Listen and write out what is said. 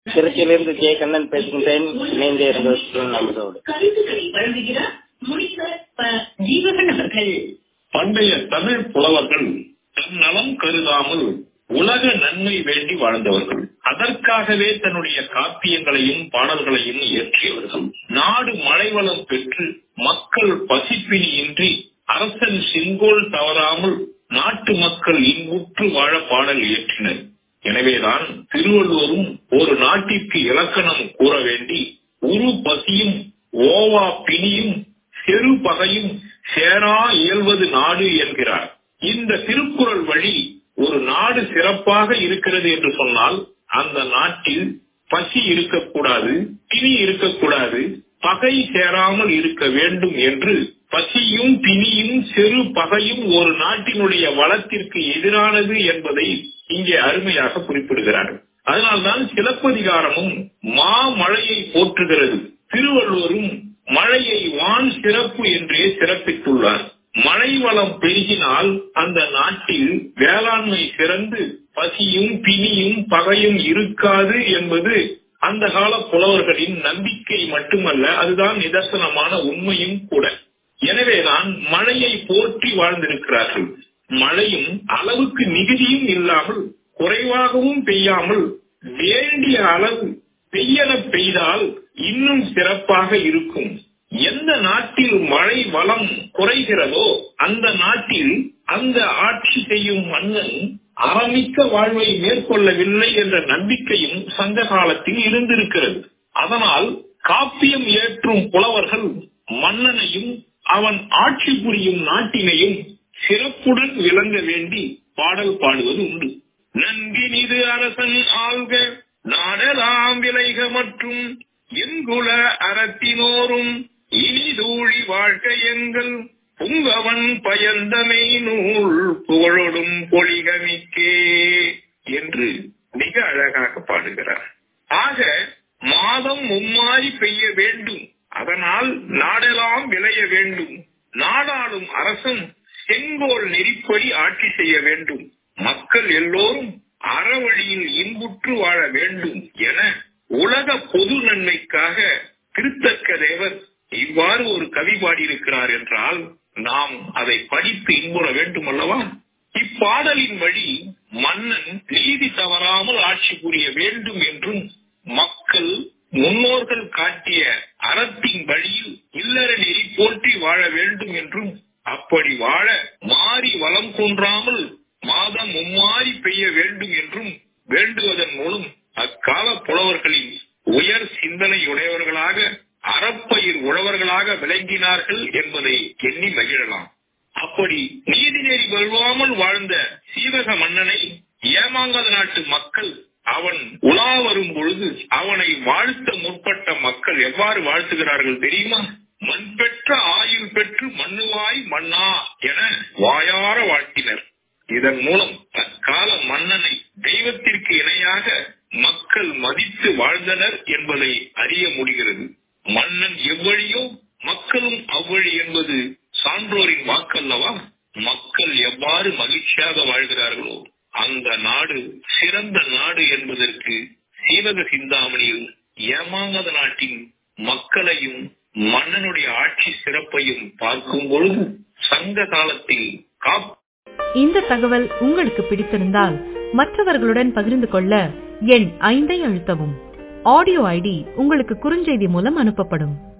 திருச்சியிலிருந்து ஜே கண்ணன் பேசுகின்றேன் இணைந்தே இருந்தது நமதோடு கருத்துக்களை வழங்குகிறார் முனிவர் ப. ஜீவகன் அவர்கள் பண்டைய தமிழ் புலவர்கள் தன் நலம் கருதாமல் உலக நன்மை வேண்டி வாழ்ந்தவர்கள் அதற்காகவே தன்னுடைய காப்பியங்களையும் பாடல்களையும் இயற்றியவர்கள் நாடு மழைவளம் பெற்று மக்கள் பசிப்பினியின்றி அரசன் செங்கோல் தவறாமல் நாட்டு மக்கள் இன்புற்று வாழ பாடல் இயற்றினர் எனவேதான் திருவள்ளுவரும் ஒரு நாட்டிற்கு இலக்கணம் கூற வேண்டி உரு பசியும் ஓவா பிணியும் செரு பகையும் சேரா இயல்வது நாடு என்கிறார் இந்த திருக்குறள் வழி ஒரு நாடு சிறப்பாக இருக்கிறது என்று சொன்னால் அந்த நாட்டில் பசி இருக்கக்கூடாது பிணி இருக்கக்கூடாது பகை சேராமல் இருக்க வேண்டும் என்று பசியும் பிணியும் செரு பகையும் ஒரு நாட்டினுடைய வளத்திற்கு எதிரானது என்பதை இங்கே அருமையாக குறிப்பிடுகிறார்கள் அதனால்தான் சிலப்பதிகாரமும் மாமழையை போற்றுகிறது திருவள்ளுவரும் மழையை வான் சிறப்பு என்றே சிறப்பித்துள்ளார் மழை வளம் பெருகினால் அந்த நாட்டில் வேளாண்மை சிறந்து பசியும் பிணியும் பகையும் இருக்காது என்பது அந்த கால புலவர்களின் நம்பிக்கை மட்டுமல்ல அதுதான் நிதர்சனமான உண்மையும் கூட எனவேதான் மழையை போற்றி வாழ்ந்திருக்கிறார்கள் மழையும் அளவுக்கு மிகுதியும் இல்லாமல் குறைவாகவும் பெய்யாமல் வேண்டிய அளவு பெய்யன பெய்தால் இன்னும் சிறப்பாக இருக்கும் எந்த நாட்டில் மழை வளம் குறைகிறதோ அந்த நாட்டில் அந்த ஆட்சி செய்யும் மன்னன் அறமிக்க வாழ்வை மேற்கொள்ளவில்லை என்ற நம்பிக்கையும் சங்க காலத்தில் இருந்திருக்கிறது அதனால் காப்பியம் ஏற்றும் புலவர்கள் மன்னனையும் அவன் ஆட்சி புரியும் நாட்டினையும் சிறப்புடன் விளங்க வேண்டி பாடல் பாடுவது உண்டு நன்கினிது அரசன் ஆள்க நாடலாம் விளைக மற்றும் எங்குல அறத்தினோரும் இனிதூழி வாழ்க்கை எங்கள் புங்கவன் பயந்தமை நூல் புகழொடும் பொலிகமிக்கே என்று மிக அழகாக பாடுகிறார் ஆக மாதம் மும்மாறி பெய்ய வேண்டும் அதனால் நாடெல்லாம் விளைய வேண்டும் நாடாளும் அரசன் செங்கோல் நெறிப்படி ஆட்சி செய்ய வேண்டும் மக்கள் எல்லோரும் அறவழியில் இன்புற்று வாழ வேண்டும் என உலக பொது நன்மைக்காக திருத்தக்க தேவர் இவ்வாறு ஒரு கவி பாடியிருக்கிறார் என்றால் நாம் அதை படித்து இன்புற வேண்டும் அல்லவா இப்பாடலின் வழி மன்னன் நீதி தவறாமல் ஆட்சி புரிய வேண்டும் என்றும் மக்கள் முன்னோர்கள் காட்டிய அறத்தின் வழியில் இல்லற நெறி போற்றி வாழ வேண்டும் என்றும் அப்படி வாழ மாறி வளம் குன்றாமல் மாதம் மும்மாறி பெய்ய வேண்டும் என்றும் வேண்டுவதன் மூலம் அக்கால புலவர்களின் உயர் சிந்தனையுடையவர்களாக அறப்பயிர் உழவர்களாக விளங்கினார்கள் என்பதை எண்ணி மகிழலாம் அப்படி நீதிநெறி வழுவாமல் வாழ்ந்த சீவக மன்னனை ஏமாங்கத நாட்டு மக்கள் அவன் உலா வரும் பொழுது அவனை வாழ்த்த முற்பட்ட மக்கள் எவ்வாறு வாழ்த்துகிறார்கள் தெரியுமா மண் பெற்ற ஆயுள் பெற்று மண்ணுவாய் மன்னா என வாயார வாழ்த்தினர் இதன் மூலம் அக்கால மன்னனை தெய்வத்திற்கு இணையாக மக்கள் மதித்து வாழ்ந்தனர் என்பதை அறிய முடிகிறது மன்னன் எவ்வழியோ மக்களும் அவ்வழி என்பது சான்றோரின் வாக்கல்லவா மக்கள் எவ்வாறு மகிழ்ச்சியாக வாழ்கிறார்களோ அந்த நாடு சிறந்த நாடு என்பதற்கு சீவக சிந்தாமணியில் ஏமாங்கத நாட்டின் மக்களையும் மன்னனுடைய ஆட்சி சிறப்பையும் பார்க்கும் பொழுது சங்க காலத்தில் காப் இந்த தகவல் உங்களுக்கு பிடித்திருந்தால் மற்றவர்களுடன் பகிர்ந்து கொள்ள எண் ஐந்தை அழுத்தவும் ஆடியோ ஐடி உங்களுக்கு குறுஞ்செய்தி மூலம் அனுப்பப்படும்